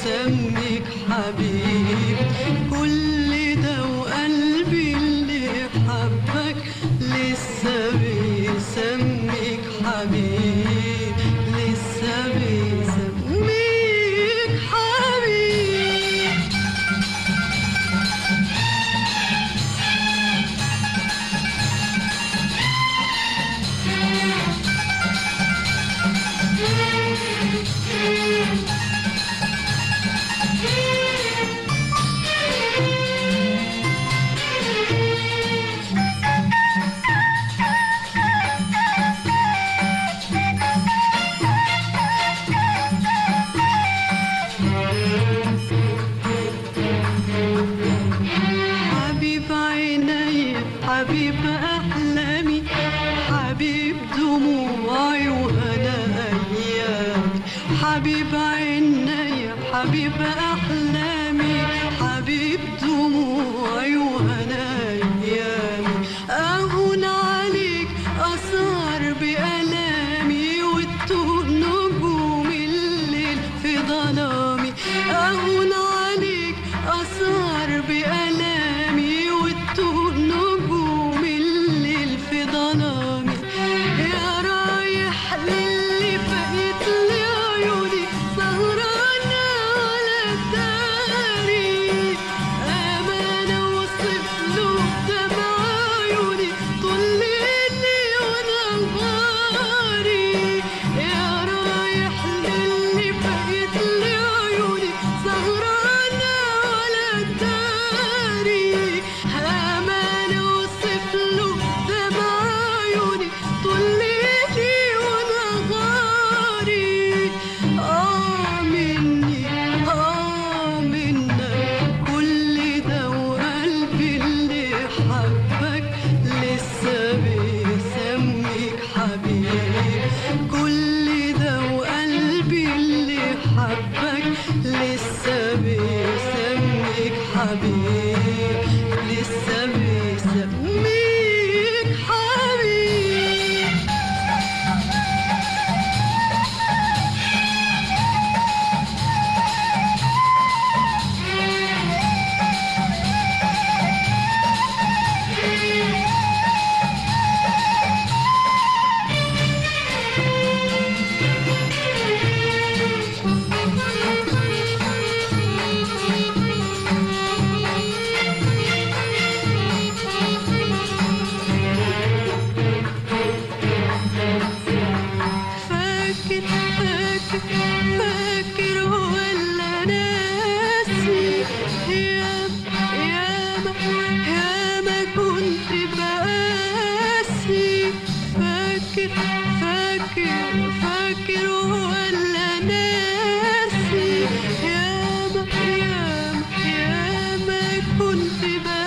بيسميك حبيب كل ده وقلبي اللي حبك لسه بيسميك حبيب لسه بيسميك حبيب حبيب عيني حبيب أحلامي حبيب دموعي وهنا أيامي حبيب عيني حبيب أحلامي حبيب دموعي وهنا أيامي أهون عليك أسهر بألامي وتوه نجوم الليل في ظلامي أهون عليك أسهر بألامي وتوه نجوم الليل في ظلامي يا رايح للي فايت لي عيوني سهرانة على الداري أمانة وصف له دمع عيوني طول ليلي ونهاري يا رايح للي فايت لي عيوني سهرانة على الداري أمانة وصف له دمع عيوني طول ليلي ونهاري آه مني آه منك كل ده وقلبي اللي حبك لسه بيسميك حبيب كل ده وقلبي اللي حبك لسه بيسميك حبيب لسه بيسميك حبيب فاكر فاكر فاكر ولا ناسي ياما ياما ياما كنت بقاسي فاكر فاكر فاكر ولا ناسي ياما ياما ياما كنت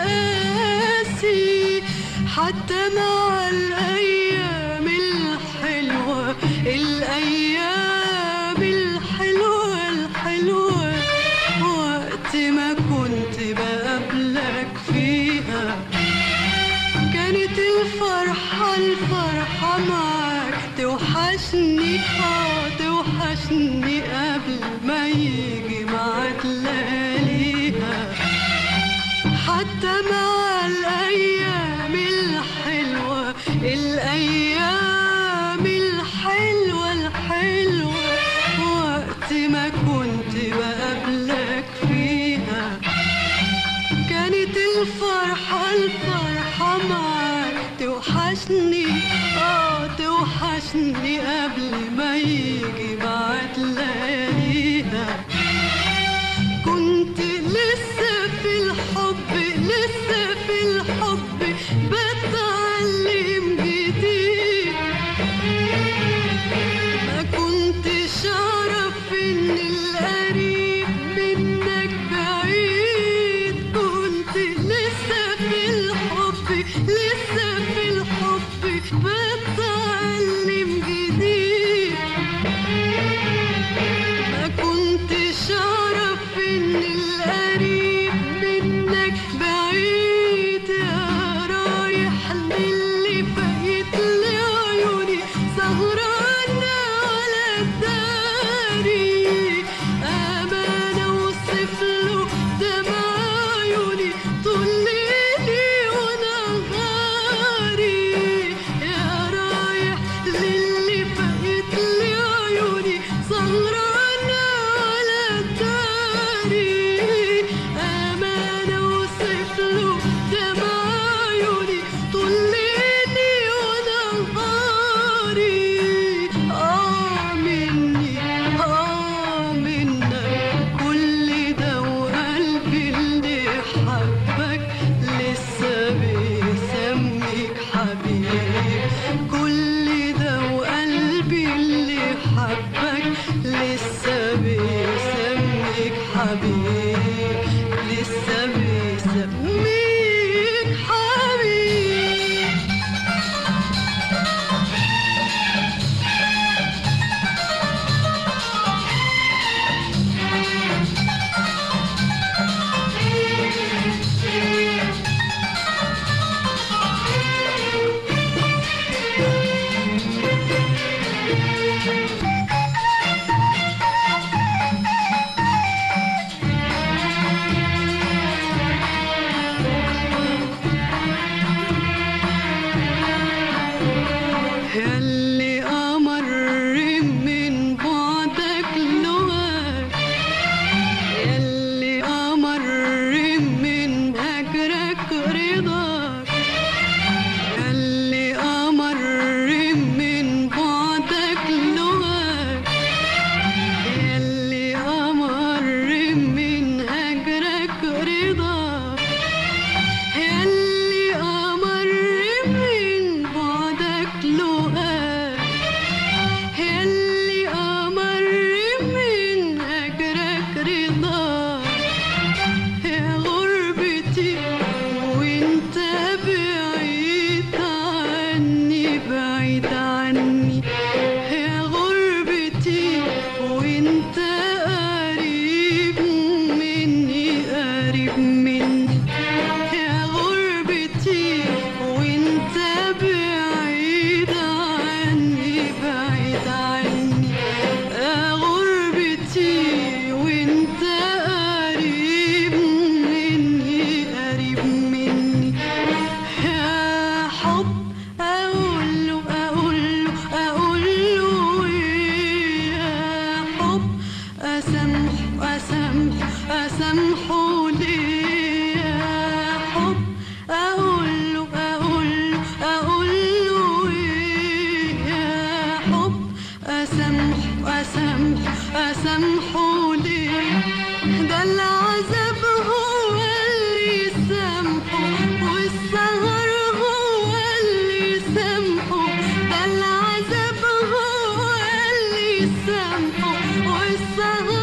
بقاسي حتى مع الأيام الحلوة الأيام الحلوة الحلوة وقت ما كنت بقابلك فيها كانت الفرحة الفرحة معاك توحشني اه توحشني قبل ما يجي معاك لياليها حتى مع الأيام الحلوة الأيام الحلوة الحلوة وقت ما كنت بقابلك فيها كانت الفرحة الفرحة معاك توحشني اه توحشني قبل ما يجي بعد لياليها كنت لسه في الحب لسه في الحب بتعلم جديد ما كنتش اعرف ان القريب منك بعيد كنت لسه في الحب لسه في الحب بتعلم جديد ما كنتش اعرف ان القريب منك بعيد يا رايح للي فايت لي عيوني سهرانة على الداري حبك لسه بيسميك حبيب لسه بيسميك حبيب ياللي أمر من بعدك لغاك ياللي أمر من هجرك رضاك ياللي أمر من بعدك لغاك ياللي أمر من هجرك رضاك ياللي أمر من بعدك لقاك ياللي أمر من هجرك رضاك يا غربتي وانت بعيد عني بعيد عني يا غربتي وانت قريب مني قريب مني يا غربتي وانت بعيد عني بعيد عني يا غربتي وانت قريب مني قريب مني يا حب اقول له اقول له اقول له إيه يا حب اسامحه اسامحه اسامحه ليه يا حب اقول له اقول له اقول له إيه يا حب اسامحه اسامحه اسامحه ليه ده العذاب هو اللي سامحه والسهر هو اللي سامحه ده العذاب هو اللي سامحه والسهر